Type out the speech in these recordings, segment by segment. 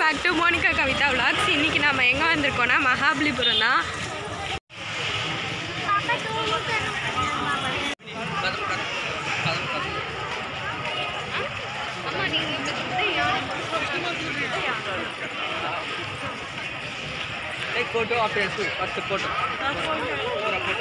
Back to Monika Kavitha vlogs இன்னைக்கு நம்ம எங்கே வந்திருக்கோம்னா மகாபலிபுரம் தான் एक फोटो आप ऐसे फर्स्ट फोटो पूरा फोटो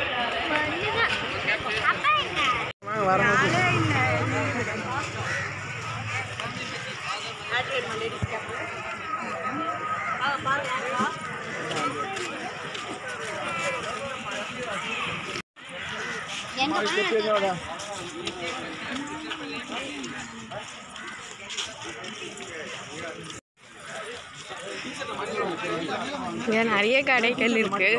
இங்கே நிறைய கடைகள் இருக்கு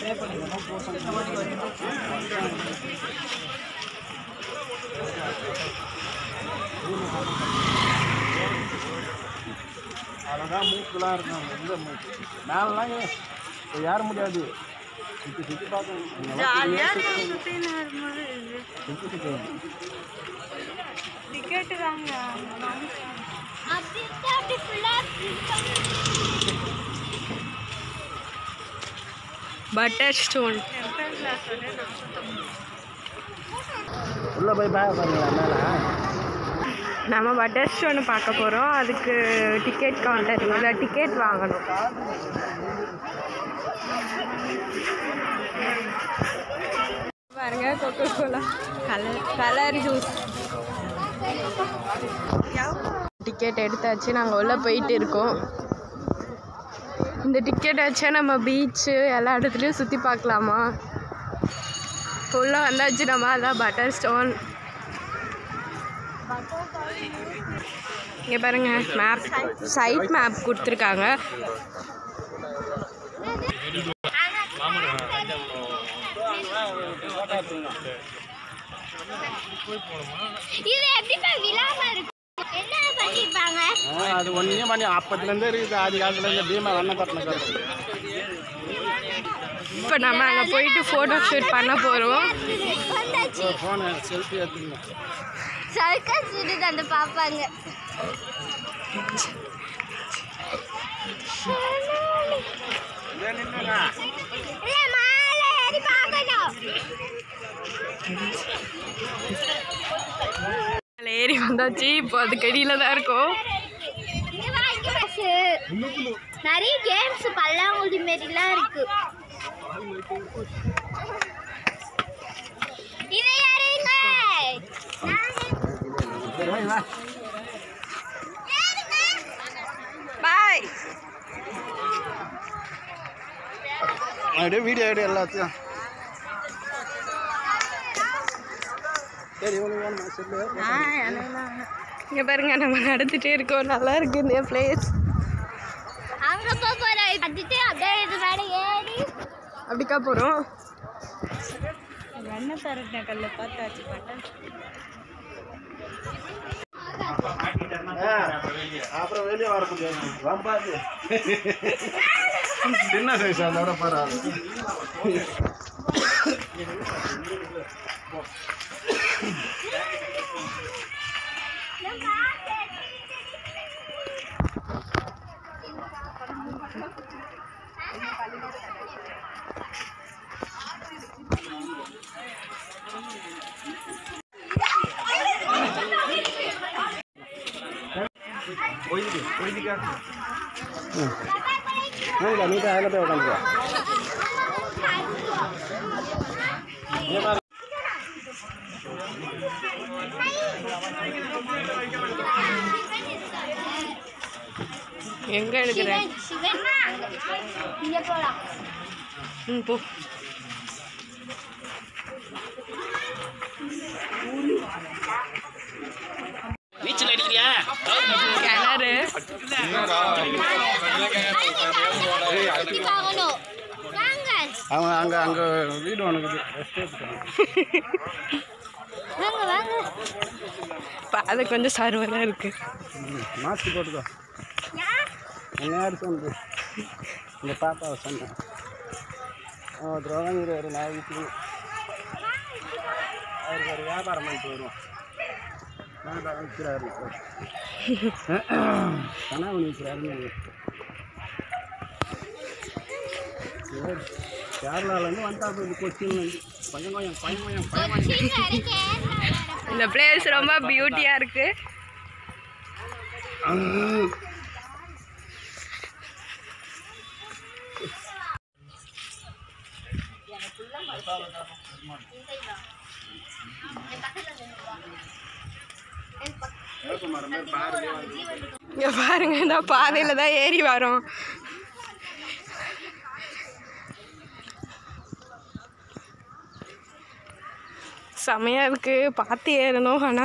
அழகாக மூக்குலாம் இருக்கும் எந்த மூக்கு மேலாம் ஏற முடியாது சுற்றி சுற்றி பார்க்கணும் சுற்றி சுற்றி பட்டர் ஸ்டோன் உள்ளே போய் பார்க்க பாருங்களா மேலே நம்ம பட்டர் ஸ்டோன் பார்க்க போகிறோம் அதுக்கு டிக்கெட் கவுண்டர் இல்லை டிக்கெட் வாங்கணும் பாருங்க Coca Cola colour colour juice ticket எடுத்தாச்சு நாங்கள் உள்ளே போயிட்டு இருக்கோம் இந்த டிக்கெட் வச்சா நம்ம பீச்சு எல்லா இடத்துலையும் சுற்றி பார்க்கலாமா உள்ளே வந்தாச்சு நம்ம அதான் பட்டர் ஸ்டோன் இங்கே பாருங்க மேப் சைட் மேப் கொடுத்துருக்காங்க இது எப்படிப்பா விழாம இருக்கும் என்ன பண்ணிருப்பாங்க அது ஒன்றே பண்ணி அப்பத்துலேருந்தே இருக்குது ஆதி காலத்துலேருந்து பீமா வண்ணப்பட்டினம் கருத்து இப்போ நம்ம அங்கே போயிட்டு ஃபோட்டோ ஷூட் பண்ண போகிறோம் வந்தாச்சு ஃபோனை செல்ஃபி எடுத்துங்க சர்க்கஸ் விடுது அந்த பாப்பாங்க இல்ல, மேல ஏறி பார்க்கணும். அதில் ஏறி வந்தாச்சு இப்போ அதுக்கு அடியில் தான் இருக்கோம் இங்க வாங்கி பஸ். நிறைய கேம்ஸ் பல்லாங்குழி மாரிலாம் இருக்கு இதை யாருங்க பாய் அப்படியே வீடியோ எடு எல்லாத்தையும் சரி இவனுக்கு வேணுமா சொல்லு இங்கே பாருங்க நம்ம நடந்துகிட்டே இருக்கோம் நல்லா இருக்கு இந்த பிளேஸ் அங்க போக போறோம் அதுட்டு அப்படியே இது மேல ஏறி அப்படிக்கா போகிறோம் அப்புறம் வெளியே வர முடியாது வம்பாது சின்ன சைஸ் அதோட பரவாயில்ல நீங்க நீங்க அதில் போய் உட்காந்துக்கோ எங்கே எடுக்கிறேன் சிவன் இங்க போலாம் ம் போ கிணறு சுத்தி பார்க்கணும் வாங்க அவன் அங்கே அங்கே வீடு உனக்கு ரெஸ்ட் எடுத்துட்டான் வாங்க வாங்க அது கொஞ்சம் சர்வராக இருக்குது மாஸ்க் போட்டுக்கோ என்ன யார் சொன்னது இந்த பாப்பாவை சொன்னேன் அவன் துரோகம் ஒரு நாளைக்கு அவருக்கு ஒரு வியாபாரம் பண்ணிட்டு வருவோம் வேண்டாம் வைக்கிறாரு கனாவணி வைக்கிறாருன்னு சரி கேரளாலேருந்து வந்தாப்பு இது கொச்சின் வந்து பையன் பையன் பையன் பையன் பையன் இந்த பிளேஸ் ரொம்ப பியூட்டியாக இருக்குது இங்க பாருங்க இந்த பாதையில தான் ஏறி வரோம் செமையா இருக்கு பார்த்து ஏறணும் ஆனா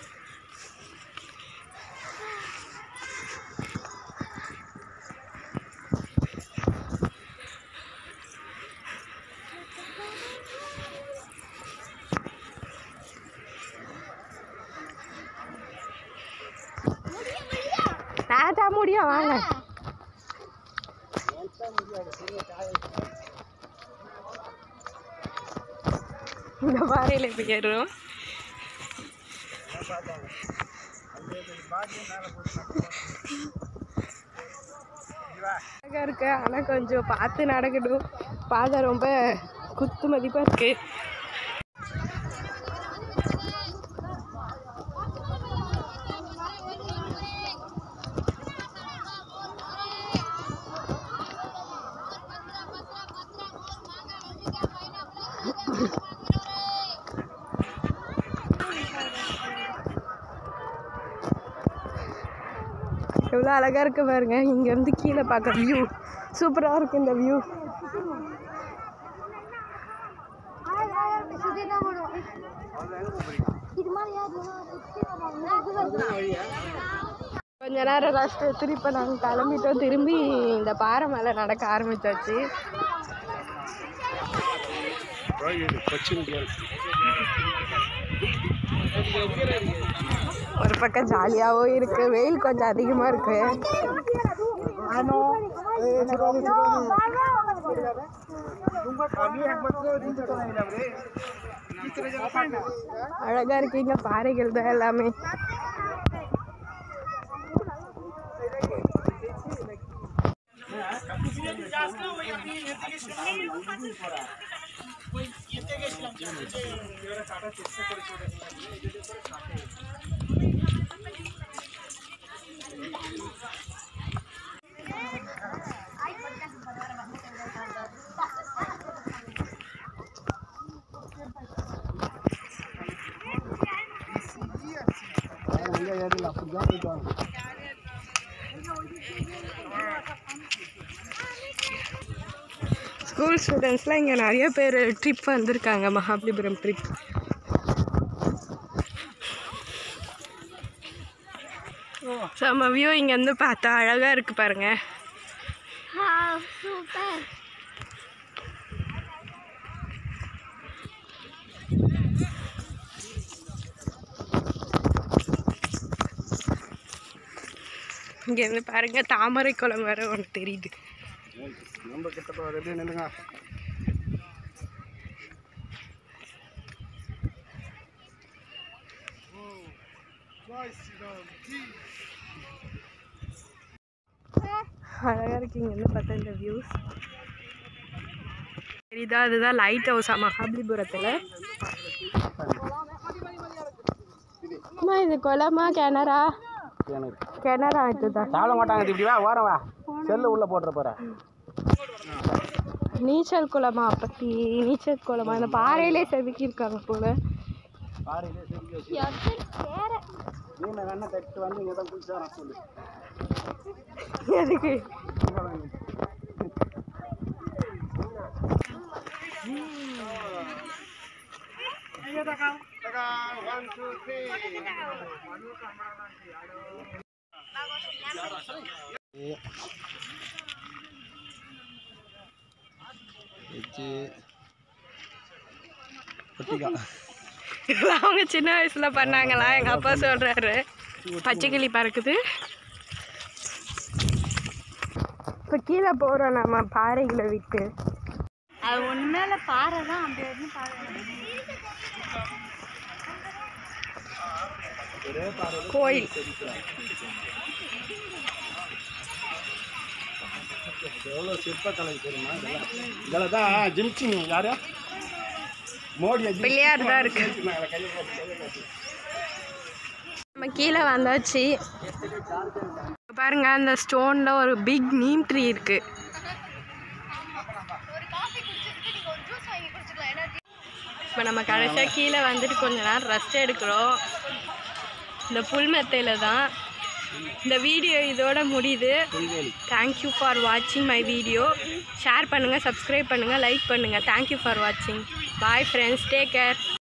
நான் தான் முடியும் வாங்க இந்த பாறையில் இப்போ ஏறுறோம் அழகா இருக்கு ஆனால் கொஞ்சம் பார்த்து நடக்கணும் பாதை ரொம்ப குத்து மதிப்பாக இருக்கு எவ்வளோ அழகாக இருக்கு பாருங்க இங்கேருந்து கீழே பார்க்க வியூ சூப்பராக இருக்கு இந்த வியூ கொஞ்ச நேரம் ரெஸ்ட் எடுத்துட்டு இப்போ நாங்கள் கிளம்பிட்டோம் திரும்பி இந்த பாறை மேலே நடக்க ஆரம்பிச்சாச்சு கொச்சின் கேர்ள் ஒரு பக்கம் ஜாலியாகவும் இருக்கு வெயில் கொஞ்சம் அதிகமாக இருக்கு அழகா இருக்கு இங்க பாறைகள் தான் எல்லாமே எங்கே ஏறல அப்படி தான் போயிட்டு வாங்க ஸ்கூல் ஸ்டூடெண்ட்ஸ்லாம் இங்கே நிறைய பேர் ட்ரிப் வந்திருக்காங்க மகாபலிபுரம் ட்ரிப் செம்ம வியூ இங்கேருந்து பார்த்தா அழகாக இருக்கு பாருங்க சூப்பர் இங்கேருந்து பாருங்க தாமரை குளம் வேற ஒன்று தெரியுது நம்ம கிட்ட ரெடி நில்லுங்க அழகாக இருக்கு இங்கேருந்து பார்த்தா இந்த வியூஸ் தெரியுதா அதுதான் லைட் ஹவுஸா மகாபலிபுரத்தில் அம்மா இது குளமா கிணறா எனக்கு கிணறா இதுதான் சாப்பிட மாட்டாங்க இப்படி வா ஓரம் வா செல்லு உள்ள போட்டுற போற நீச்சல் குளமா பத்தி நீச்சல் குளமா அந்த பாறையிலே செதுக்கி இருக்காங்க போல பாறையிலே செஞ்சு வச்சு வேற மீனை வேணா தட்டு வந்து இங்கே தான் குளிச்சா நான் சொல்லு எதுக்கு வச்சு பட்டிக்கா இதெல்லாம் அவங்க சின்ன வயசுல பண்ணாங்களா எங்க அப்பா சொல்றாரு பச்சைக்கிளி பறக்குது இப்போ கீழே போகிறோம் நம்ம பாறைகளை விட்டு அது உண்மையில பாறை தான் அப்படி வந்து பாறை கோயில் எவ்வளோ சிற்பக்கலை தெரியுமா இதெல்லாம் இதில் தான் ஜிம்சிங் யாரு மோடி பிள்ளையார் தான் இருக்கு நம்ம கீழே வந்தாச்சு பாருங்க அந்த ஸ்டோன்ல ஒரு பிக் நீம் ட்ரீ இருக்கு இப்போ நம்ம கடைசியாக கீழே வந்துட்டு கொஞ்ச நேரம் ரெஸ்ட் எடுக்கிறோம் இந்த புல் மெத்தையில தான் இந்த வீடியோ இதோட முடியுது தேங்க்யூ ஃபார் வாட்சிங் மை வீடியோ ஷேர் பண்ணுங்கள் சப்ஸ்கிரைப் பண்ணுங்கள் லைக் பண்ணுங்கள் தேங்க்யூ ஃபார் வாட்சிங் பாய் ஃப்ரெண்ட்ஸ் டேக் கேர்